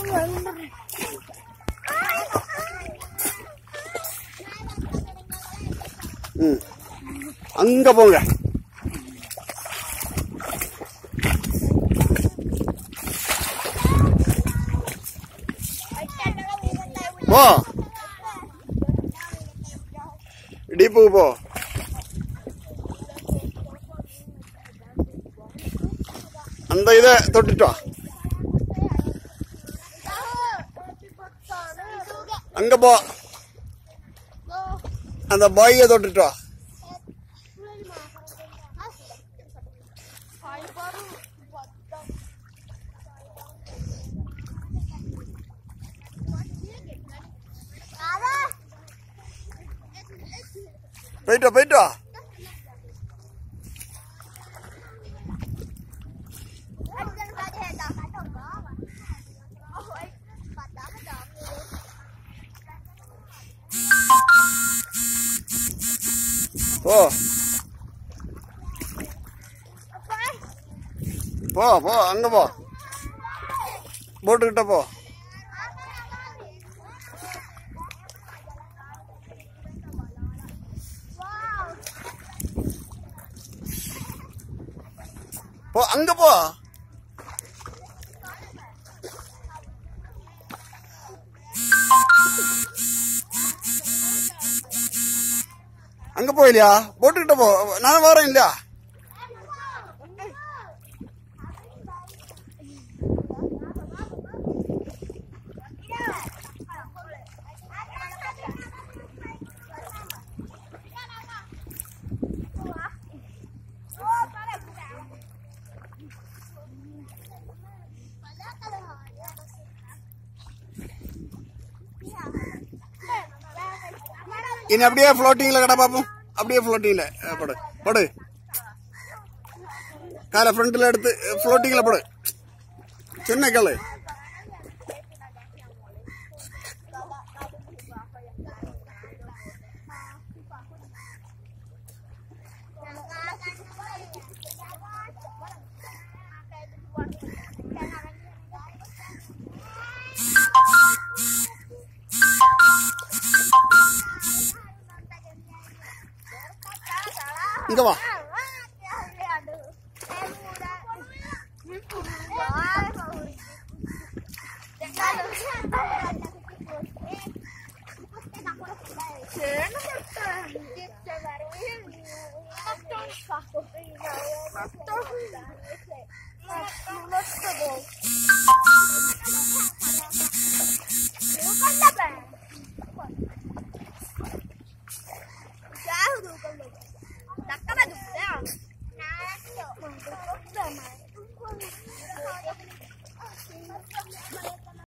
ம் அங்க போங்க போ டீப்புக்கு போ அந்த இதை தொட்டுட்டு வா அங்க போ அந்த பாயை தொட்டுட்டு வா போயிட்டு வா போயிட்டு வா போ போ போ அங்க போ போட்டுக்கிட்ட போ போ அங்க போ அங்க போயிலையா போட்டுக்கிட்ட போ நான் வரேன் இல்லையா இனி அப்படியே ஃப்ளோட்டிங்ல கடை பார்ப்போம் அப்படியே ஃப்ளோட்டிங்ல படு படு காலை ஃப்ரண்ட்ல எடுத்து ஃப்ளோட்டிங்ல படு சின்ன கல்லு இங்க வா